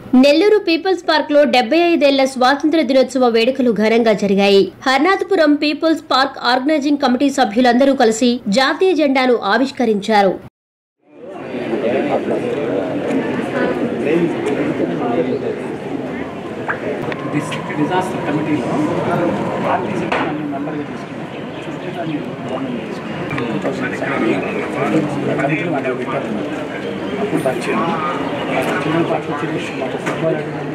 Nellore peoples park లో డెబ్బై ఐదేళ్ల స్వాతంత్ర దినోత్సవ వేడుకలు ఘనంగా జరిగాయి Harnathapuram people's park organising committee సభ్యులందరూ కలిసి జాతీయ జెండాను ఆవిష్కరించారు డిస్ డిజాస్టర్ కమిటీలో పార్టీ సెక్రటరీ మెంబర్గా తీసుకున్నారు సెక్రటరీ గవర్నమెంట్ తీసుకున్నారు కమిటీలో వాళ్ళు పెట్టారు అప్పుడు పరిచయం చిన్న పార్టీ వచ్చేసి మాకు ఫుట్బాల్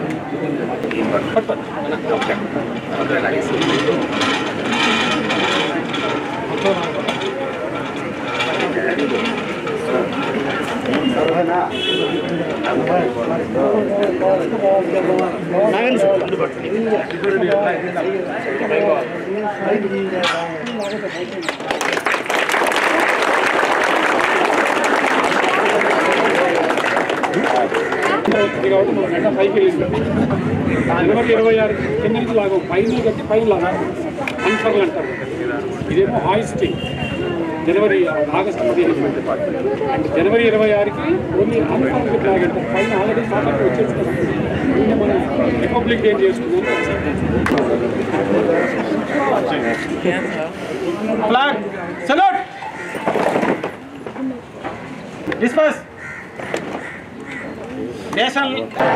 కాబట్టి మన గంట పైకి వెళ్ళింది జనవరి ఇరవై ఆరు కింద నుంచి లాగా పైన కట్టి పైన లాగా అన్ఫర్లు అంటారు ఇదేమో హాయిస్టింగ్ జనవరి ఆగస్టు పదిహేను అండ్ జనవరి ఇరవై ఆరుకి ఓన్లీ అన్ఫర్ల్ ఫ్లాగ్ అంటారు పైన ఆల్రెడీ స్వాతంత్రం వచ్చేసి కదా నిన్న మనం రిపబ్లిక్ డే చేసుకున్నాం ఫ్లాగ్ సల్యూట్ డిస్పర్స్ దేశం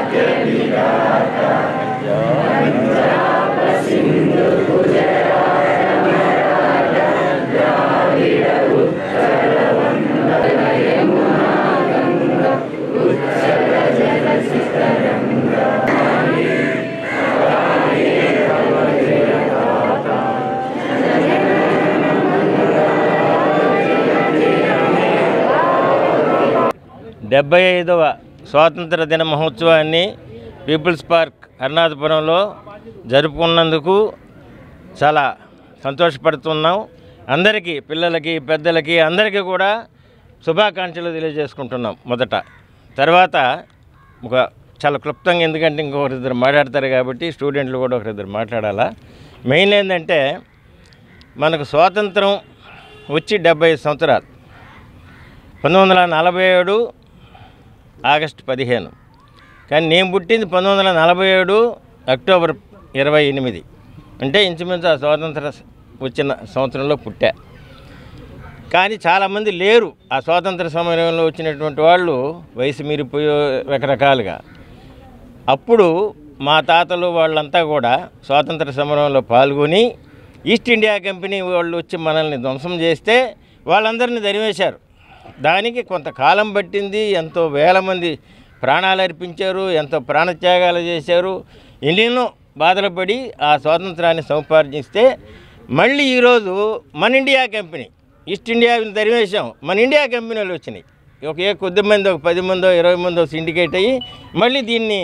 డెబ్బై ఐదవ స్వాతంత్ర దిన మహోత్సవాన్ని పీపుల్స్ పార్క్ హర్నాథపురంలో జరుపుకున్నందుకు చాలా సంతోషపడుతున్నాం అందరికీ పిల్లలకి పెద్దలకి అందరికీ కూడా శుభాకాంక్షలు తెలియజేసుకుంటున్నాం మొదట తర్వాత ఒక చాలా క్లుప్తంగా ఎందుకంటే ఇంకొకరిద్దరు మాట్లాడతారు కాబట్టి స్టూడెంట్లు కూడా ఒకరిద్దరు మాట్లాడాలా మెయిన్ ఏంటంటే మనకు స్వాతంత్రం వచ్చి డెబ్బై సంవత్సరాలు పంతొమ్మిది వందల నలభై ఏడు ఆగస్టు పదిహేను కానీ నేను పుట్టింది పంతొమ్మిది వందల నలభై ఏడు అక్టోబర్ ఇరవై ఎనిమిది అంటే ఇంచుమించు ఆ స్వాతంత్ర వచ్చిన సంవత్సరంలో పుట్టా కానీ చాలామంది లేరు ఆ స్వాతంత్ర సమయంలో వచ్చినటువంటి వాళ్ళు వయసు మీరిపోయే రకరకాలుగా అప్పుడు మా తాతలు వాళ్ళంతా కూడా స్వాతంత్ర సమరంలో పాల్గొని ఈస్ట్ ఇండియా కంపెనీ వాళ్ళు వచ్చి మనల్ని ధ్వంసం చేస్తే వాళ్ళందరినీ దరివేశారు దానికి కొంతకాలం పట్టింది ఎంతో వేల మంది ప్రాణాలు అర్పించారు ఎంతో ప్రాణత్యాగాలు చేశారు ఎన్నెన్నో బాధలు పడి ఆ స్వాతంత్రాన్ని సముపార్జిస్తే మళ్ళీ ఈరోజు మన ఇండియా కంపెనీ ఈస్ట్ ఇండియాని దరివేశాం మన ఇండియా కంపెనీలు వచ్చినాయి ఒక ఏ కొద్ది మంది ఒక పది మందో ఇరవై మందో సిండికేట్ అయ్యి మళ్ళీ దీన్ని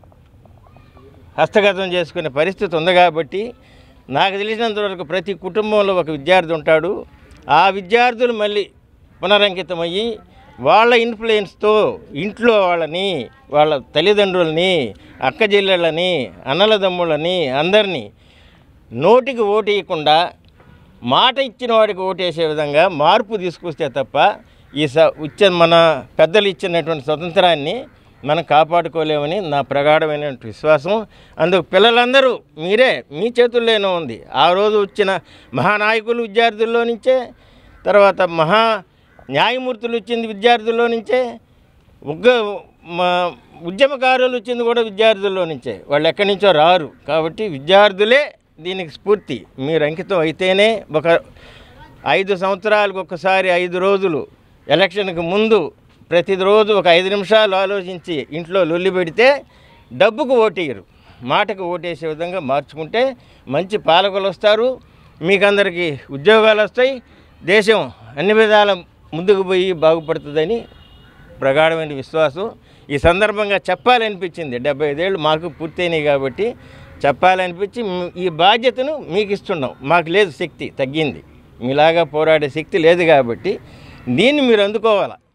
హస్తగతం చేసుకునే పరిస్థితి ఉంది కాబట్టి నాకు తెలిసినంత వరకు ప్రతి కుటుంబంలో ఒక విద్యార్థి ఉంటాడు ఆ విద్యార్థులు మళ్ళీ పునరంకితమయ్యి వాళ్ళ ఇన్ఫ్లుయెన్స్తో ఇంట్లో వాళ్ళని వాళ్ళ తల్లిదండ్రులని అక్క చెల్లెళ్ళని అన్నల తమ్ముళ్ళని అందరినీ నోటికి ఓటేయకుండా మాట ఇచ్చిన వాడికి ఓటేసే విధంగా మార్పు తీసుకొస్తే తప్ప ఈ స ఇచ్చ మన పెద్దలు ఇచ్చినటువంటి స్వతంత్రాన్ని మనం కాపాడుకోలేమని నా ప్రగాఢమైనటువంటి విశ్వాసం అందుకు పిల్లలందరూ మీరే మీ చేతుల్లోనే ఉంది ఆ రోజు వచ్చిన మహానాయకులు విద్యార్థుల్లో నుంచే తర్వాత మహా న్యాయమూర్తులు వచ్చింది విద్యార్థుల్లో నుంచే ఉగ్గ మా ఉద్యమకారులు వచ్చింది కూడా విద్యార్థుల్లో నుంచే వాళ్ళు ఎక్కడి నుంచో రారు కాబట్టి విద్యార్థులే దీనికి స్ఫూర్తి మీరు అంకితం అయితేనే ఒక ఐదు సంవత్సరాలకు ఒకసారి ఐదు రోజులు ఎలక్షన్కి ముందు ప్రతిరోజు ఒక ఐదు నిమిషాలు ఆలోచించి ఇంట్లో లొల్లి పెడితే డబ్బుకు ఓటేయరు మాటకు ఓటేసే విధంగా మార్చుకుంటే మంచి పాలకులు వస్తారు మీకందరికీ ఉద్యోగాలు వస్తాయి దేశం అన్ని విధాల ముందుకు పోయి బాగుపడుతుందని ప్రగాఢమైన విశ్వాసం ఈ సందర్భంగా చెప్పాలనిపించింది డెబ్బై ఐదేళ్ళు మాకు పూర్తయినాయి కాబట్టి చెప్పాలనిపించి మ్- ఈ బాధ్యతను మీకు ఇస్తున్నాం మాకు లేదు శక్తి తగ్గింది మీలాగా పోరాడే శక్తి లేదు కాబట్టి దీన్ని మీరు అందుకోవాలి